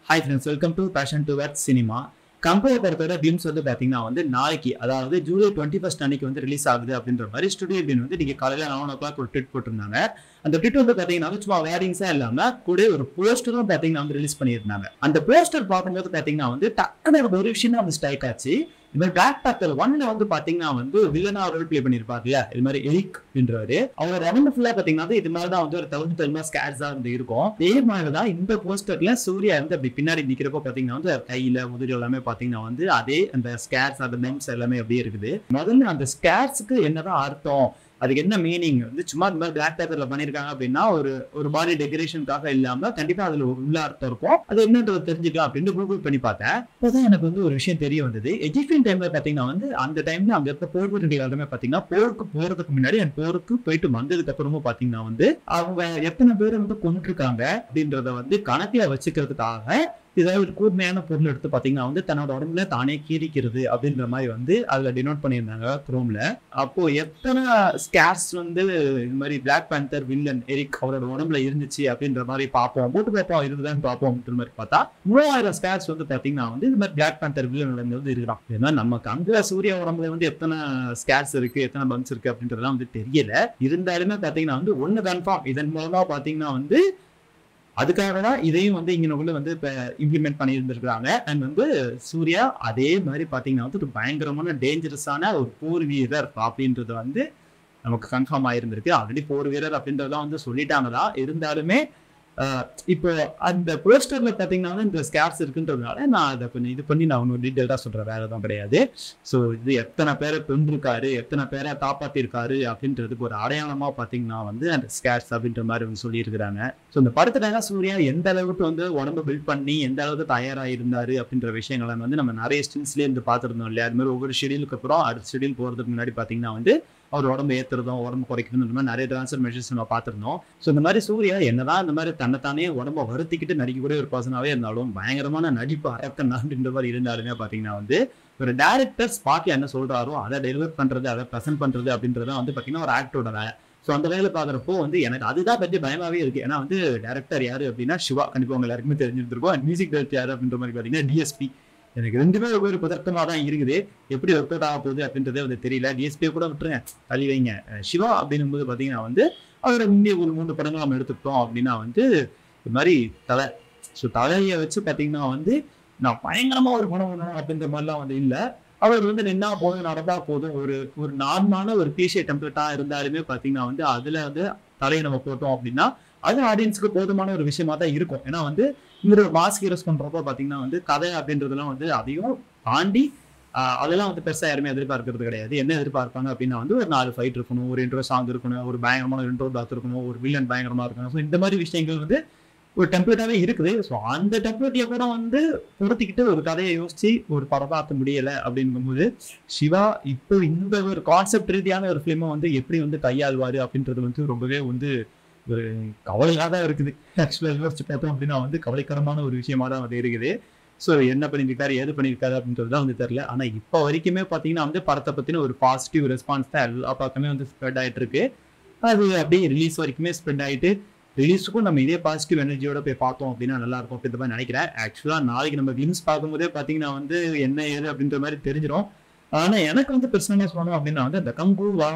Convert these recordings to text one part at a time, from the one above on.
hi friends welcome to passion to word cinema company பொறுத்தவரை films வந்து பார்த்தீங்கன்னா வந்து நாளைக்கு அதாவது ஜூலை டுவெண்ட்டி ஃபஸ்ட் அன்னைக்கு வந்து ரிலீஸ் ஆகுது அப்படின்ற மாதிரி ஸ்டுடியோ பின் வந்து நீங்கள் காலையில் நவன் ஓ கிளாக் ஒரு ட்விட் போட்டிருந்தாங்க அந்த ட்விட் வந்து பார்த்தீங்கன்னா வந்து சும்மா வேரிங்ஸாக இல்லாமல் கூட ஒரு போஸ்டரும் பார்த்தீங்கன்னா வந்து ரிலீஸ் பண்ணியிருந்தாங்க அந்த போஸ்டர் பார்க்கும்போது பார்த்தீங்கன்னா வந்து டக்குனு எனக்கு ஒரு விஷயம் தான் வந்து ஸ்ட்ரைக் ஆச்சு இது மாதிரி பிளாக் பேக்கர் ஒன்ல வந்து பாத்தீங்கன்னா வந்து வில்லனா ரோல் ப்ளே பண்ணிருப்பாரு இல்லையா இது மாதிரி எரிக் அப்படின்றவரு அவரோட ரெண்டு ஃபுல்லா பாத்தீங்கன்னா இது மாதிரி தான் வந்து ஒரு தகுந்த தகுந்த ஸ்கேட்ஸா வந்து இருக்கும் அதே மாதிரி தான் இந்த போஸ்டர்ல சூர்யா வந்து அப்படி பின்னாடி நிக்கிறப்போ பாத்தீங்கன்னா வந்து கையில முதிரி எல்லாமே பாத்தீங்கன்னா வந்து அதே அந்த ஸ்கேட்ஸ் அந்த மெம்ஸ் எல்லாமே அப்படியே இருக்குது முதல்ல அந்த ஸ்கேட்ஸ்க்கு என்னதான் அர்த்தம் அதுக்கு என்ன மீனிங் வந்து சும்மா இந்த மாதிரி பிளாக் பேப்பர்ல பண்ணிருக்காங்க அப்படின்னா ஒரு ஒரு பாடி டெக்கரேஷனுக்காக இல்லாம கண்டிப்பா அதுல ஒரு உள்ள அர்த்தம் இருக்கும் அது என்னன்றதை தெரிஞ்சுக்கலாம் அப்படின்னு கூகுள் பண்ணி பார்த்தேன் அப்போதான் எனக்கு வந்து ஒரு விஷயம் தெரிய வந்தது எஜிப்சியன் டைம்ல பாத்தீங்கன்னா வந்து அந்த டைம்ல அங்க இருக்க போர்வீரர்கள் எல்லாருமே பாத்தீங்கன்னா போருக்கு போறதுக்கு முன்னாடி அந்த போருக்கு போயிட்டு வந்ததுக்கு அப்புறமும் பாத்தீங்கன்னா வந்து அவங்க எத்தனை பேர் வந்து கொண்டிருக்காங்க அப்படின்றத வந்து கணக்குல வச்சுக்கிறதுக்காக ஏதாவது ஒரு கூர்மையான பொருள் எடுத்து பாத்தீங்கன்னா வந்து தன்னோட உடம்புல தானே கீறிக்கிறது அப்படின்ற மாதிரி வந்து அதுல டினோட் பண்ணியிருந்தாங்க குரோம்ல அப்போ எத்தனை ஸ்கேர்ஸ் வந்து இது மாதிரி பிளாக் பேந்தர் வில்லன் எரிக் அவரோட உடம்புல இருந்துச்சு அப்படின்ற மாதிரி பார்ப்போம் போட்டு பார்ப்போம் இருக்குதான்னு பார்ப்போம் அப்படின்ற மாதிரி பார்த்தா மூவாயிரம் ஸ்கேர்ஸ் வந்து பாத்தீங்கன்னா வந்து இது மாதிரி பிளாக் பேந்தர் வில்லன் வந்து இருக்கிறான் ஏன்னா நமக்கு அங்க சூரிய உடம்புல வந்து எத்தனை ஸ்கேர்ஸ் இருக்கு எத்தனை பம்ஸ் இருக்கு அப்படின்றதெல்லாம் வந்து தெரியல இருந்தாலுமே பாத்தீங்கன்னா வந்து ஒண்ணு கன்ஃபார்ம் இதன் மூலமா பாத்தீங்கன்னா வந்து அதுக்காக தான் இதையும் வந்து இங்கனுக்குள்ள வந்து இப்போ இம்ப்ளிமெண்ட் பண்ணி இருந்திருக்காங்க அண்ட் வந்து சூர்யா அதே மாதிரி பார்த்தீங்கன்னா வந்து ஒரு பயங்கரமான டேஞ்சரஸான ஒரு போர் வீரர் அப்படின்றது வந்து நமக்கு கன்ஃபார்ம் ஆயிருந்திருக்கு ஆல்ரெடி போர் வீரர் அப்படின்றதெல்லாம் வந்து சொல்லிட்டாங்கதான் இருந்தாலுமே ஆஹ் இப்போ அந்த போஸ்டர்ல பார்த்தீங்கன்னா வந்து இந்த ஸ்கேர்ஸ் இருக்குன்றதுனால நான் அதை கொஞ்சம் இது பண்ணி நான் ஒன்றும் டீட்டெயிலாக சொல்றேன் வேற எதுவும் கிடையாது ஸோ இது எத்தனை பேரை கொண்டிருக்காரு எத்தனை பேரை காப்பாத்திருக்காரு அப்படின்றதுக்கு ஒரு அடையாளமா பார்த்தீங்கன்னா வந்து அந்த ஸ்கேர்ஸ் அப்படின்ற மாதிரி வந்து சொல்லியிருக்கிறாங்க ஸோ இந்த படத்துல சூர்யா எந்த அளவுக்கு வந்து உடம்பு பில்ட் பண்ணி எந்த அளவுக்கு தயாராக இருந்தாரு அப்படின்ற விஷயங்களை வந்து நம்ம நிறைய ஸ்டில்ஸ்லேயே இருந்து பார்த்துருந்தோம் இல்லையா அது மாதிரி ஒவ்வொரு ஷெடியூலுக்கு அப்புறம் அடுத்த ஷெடியூல் போகிறதுக்கு முன்னாடி பார்த்தீங்கன்னா வந்து அவர் உடம்பு ஏற்றுறதும் உடம்பு குறைக்கிறதும் இந்த மாதிரி நிறைய ட்ரான்ஸ்ஃபர்மேஷன்ஸ் நம்ம பார்த்துருந்தோம் ஸோ இந்த மாதிரி சூர்யா என்னதான் இந்த மாதிரி தன்னைத்தானே உடம்ப வருத்திக்கிட்டு நடிக்கக்கூடிய ஒரு பர்சனாகவே இருந்தாலும் பயங்கரமான நடிப்பு அரக்கன் அப்படின்ற மாதிரி இருந்தாலுமே பார்த்தீங்கன்னா வந்து ஒரு டேரக்டர் ஸ்பாட்ல என்ன சொல்றாரோ அதை டெலிவர் பண்றது அதை ப்ரெசென்ட் பண்றது அப்படின்றத வந்து பார்த்தீங்கன்னா ஒரு ஆக்டரோட வேலை ஸோ அந்த வேலை பார்க்குறப்போ வந்து எனக்கு அதுதான் பற்றி பயமாவே இருக்கு ஏன்னா வந்து டேரக்டர் யாரு அப்படின்னா சிவா கண்டிப்பாக உங்க எல்லாருக்குமே தெரிஞ்சிருந்திருக்கும் மியூசிக் டைரக்டர் யாரு அப்படின்ற மாதிரி பார்த்தீங்கன்னா டிஎஸ்பி எனக்கு ரெண்டுமே ஒரு பதட்டமாக தான் இருக்குது எப்படி ஒர்க் அவுட் ஆக போகுது அப்படின்றதே வந்து தெரியல டிஎஸ்பியை கூட விட்டுருங்க தள்ளி வைங்க சிவா அப்படின்னும் போது பார்த்தீங்கன்னா வந்து அவர் இந்திய ஒரு மூணு படங்கள் நம்ம எடுத்துக்கிட்டோம் அப்படின்னா வந்து இது மாதிரி தலை ஸோ தலையை வச்சு பார்த்தீங்கன்னா வந்து நான் பயங்கரமா ஒரு படம் பண்ணணும் அப்படின்ற மாதிரிலாம் வந்து இல்லை அவர் வந்து நின்னா போதும் நடந்தா போதும் ஒரு ஒரு நார்மலான ஒரு டிஷர்ட் டெம்ப்ளேட்டா இருந்தாலுமே பார்த்தீங்கன்னா வந்து அதுல வந்து தலையை நம்ம போட்டோம் அப்படின்னா அது ஆடியன்ஸ்க்கு போதுமான ஒரு விஷயமா தான் இருக்கும் ஏன்னா வந்து இந்த மாஸ் ஹீரோஸ் பண்றப்போ பாத்தீங்கன்னா வந்து கதை அப்படின்றதெல்லாம் வந்து அதையும் தாண்டி ஆஹ் அதெல்லாம் வந்து பெருசா யாருமே எதிர்பார்க்கறது கிடையாது என்ன எதிர்பார்ப்பாங்க அப்படின்னா வந்து ஒரு நாலு ஃபைட் இருக்கணும் ஒரு இன்ட்ரோ சாங் இருக்கணும் ஒரு பயங்கரமான இன்ட்ரோ பாத் இருக்கணும் ஒரு வில்லன் பயங்கரமா இருக்கணும் ஸோ இந்த மாதிரி விஷயங்கள் வந்து ஒரு டெம்ப்ளேட்டாவே இருக்குது ஸோ அந்த டெம்ப்ளேட்டையே கூட வந்து பொருத்திக்கிட்டு ஒரு கதையை யோசிச்சு ஒரு படம் பார்க்க முடியல அப்படிங்கும்போது சிவா இப்போ இந்த ஒரு கான்செப்ட் ரீதியான ஒரு ஃபிலிமை வந்து எப்படி வந்து கையாள்வாரு அப்படின்றது வந்து ரொம்பவே வந்து ஒரு கவலையாக தான் இருக்குது ஆக்சுவலாக யோசிச்சு பார்த்தோம் அப்படின்னா வந்து கவலைக்கரமான ஒரு விஷயமா தான் வந்து இருக்குது ஸோ என்ன பண்ணியிருக்காரு ஏது பண்ணியிருக்காரு அப்படின்றது தான் வந்து தெரியல ஆனால் இப்போ வரைக்குமே பார்த்தீங்கன்னா வந்து படத்தை பற்றின ஒரு பாசிட்டிவ் ரெஸ்பான்ஸ் தான் எல்லா பக்கமே வந்து ஸ்ப்ரெட் ஆகிட்டு இருக்கு அது அப்படியே ரிலீஸ் வரைக்குமே ஸ்ப்ரெட் ஆகிட்டு ரிலீஸுக்கும் நம்ம இதே பாசிட்டிவ் எனர்ஜியோட போய் பார்த்தோம் அப்படின்னா நல்லா இருக்கும் அப்படின்ற மாதிரி நினைக்கிறேன் ஆக்சுவலாக நாளைக்கு நம்ம கிளிம்ஸ் பார்க்கும்போதே பார்த்தீங்கன்னா வந்து என்ன ஏது அப்படின்ற மாதிரி தெரிஞ்சிடும் ஆனா எனக்கு வந்து பர்சனலாக சொல்லணும் அப்படின்னா வந்து அந்த கங்கு வா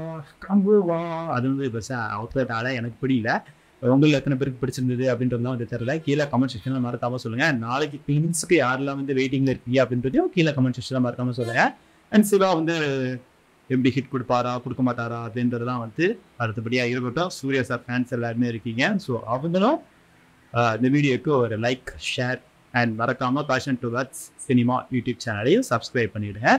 கங்கு வா அது வந்து பெருசாக அவுட்லெட் ஆல எனக்கு பிடிக்கல உங்களுக்கு எத்தனை பேருக்கு பிடிச்சிருந்தது அப்படின்றதுலாம் வந்து தெரியல கீழே கமெண்ட் செக்ஷனில் மறக்காம சொல்லுங்க நாளைக்கு கிளினிக்ஸ்க்கு யாரெல்லாம் வந்து வெயிட்டிங்ல இருக்கீங்க அப்படின்றதையும் கீழே கமெண்ட் செக்ஷனில் மறக்காம சொல்லுங்க அண்ட் சிவா வந்து எப்படி ஹிட் கொடுப்பாரா கொடுக்க மாட்டாரா அப்படின்றதுலாம் வந்து அடுத்தபடியாக இருக்கட்டும் சூர்யா சார் ஃபேன்ஸ் எல்லாருமே இருக்கீங்க ஸோ அவங்களும் ஆஹ், இந்த வீடியோக்கு ஒரு லைக் ஷேர் அண்ட் மறக்காம passion to words cinema YouTube சேனலையும் சப்ஸ்கிரைப் பண்ணிடுங்க